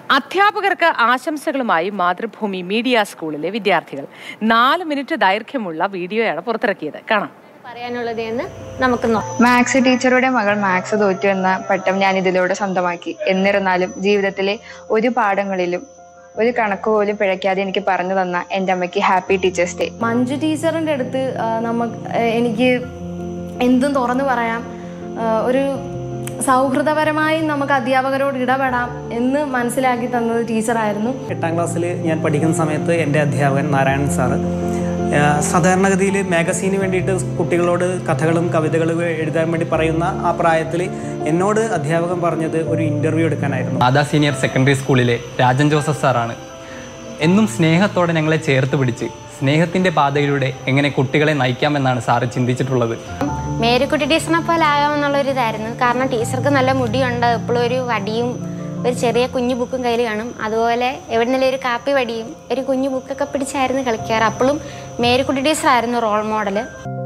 അധ്യാപകർക്ക് ആശംസകളുമായി മാതൃഭൂമി മീഡിയ സ്കൂളിലെ വിദ്യാർത്ഥികൾ നാല് മിനിറ്റ് ദൈർഘ്യമുള്ള വീഡിയോയാണ് പുറത്തിറക്കിയത് കാണാം പറയാനുള്ളത് എന്ന് നമുക്ക് നോക്കാം മാത്സ് ടീച്ചറുടെ മകൾ മാത്സ് തോറ്റു എന്ന പട്ടം ഞാൻ ഇതിലൂടെ സ്വന്തമാക്കി എന്നിരുന്നാലും ജീവിതത്തിലെ ഒരു പാഠങ്ങളിലും ഒരു കണക്ക് പോലും പിഴയ്ക്കാതെ എനിക്ക് പറഞ്ഞു തന്ന എൻ്റെ അമ്മയ്ക്ക് ഹാപ്പി ടീച്ചേഴ്സ് ഡേ മഞ്ജു ടീച്ചറിൻ്റെ അടുത്ത് നമുക്ക് എനിക്ക് എന്തും തുറന്നു പറയാം ആ, ഒരു സൗഹൃദപരമായി നമുക്ക് അധ്യാപകരോട് ഇടപെടാം എന്ന് മനസ്സിലാക്കി തന്നത് ടീച്ചറായിരുന്നു എട്ടാം ക്ലാസ്സിൽ ഞാൻ പഠിക്കുന്ന സമയത്ത് എൻ്റെ അധ്യാപകൻ നാരായണൻ സാറ് ആ, സാധാരണഗതിയിൽ മാഗസീന് വേണ്ടിയിട്ട് കുട്ടികളോട് കഥകളും കവിതകളും എഴുതാൻ വേണ്ടി പറയുന്ന ആ പ്രായത്തിൽ എന്നോട് അധ്യാപകൻ പറഞ്ഞത് ഒരു ഇൻ്റർവ്യൂ എടുക്കാനായിരുന്നു മാതാ സീനിയർ സെക്കൻഡറി സ്കൂളിലെ രാജൻ ജോസഫ് സാറാണ് എന്നും സ്നേഹത്തോടെ ഞങ്ങളെ ചേർത്ത് പിടിച്ച് സ്നേഹത്തിൻ്റെ പാതയിലൂടെ എങ്ങനെ കുട്ടികളെ നയിക്കാമെന്നാണ് സാറ് ചിന്തിച്ചിട്ടുള്ളത് മേരിക്കുട്ടി ടീച്ചറിനെ പോലെ ആകാമെന്നുള്ളൊരു ഇതായിരുന്നു കാരണം ടീച്ചർക്ക് നല്ല മുടിയുണ്ട് എപ്പോഴും ഒരു വടിയും ഒരു ചെറിയ കുഞ്ഞു ബുക്കും കയ്യിൽ കാണും അതുപോലെ എവിടുന്നെങ്കിലും ഒരു കാപ്പി വടിയും ഒരു കുഞ്ഞു ബുക്കൊക്കെ പിടിച്ചായിരുന്നു കളിക്കാറ് അപ്പോഴും മേരിക്കുട്ടി ടീച്ചറായിരുന്നു റോൾ മോഡൽ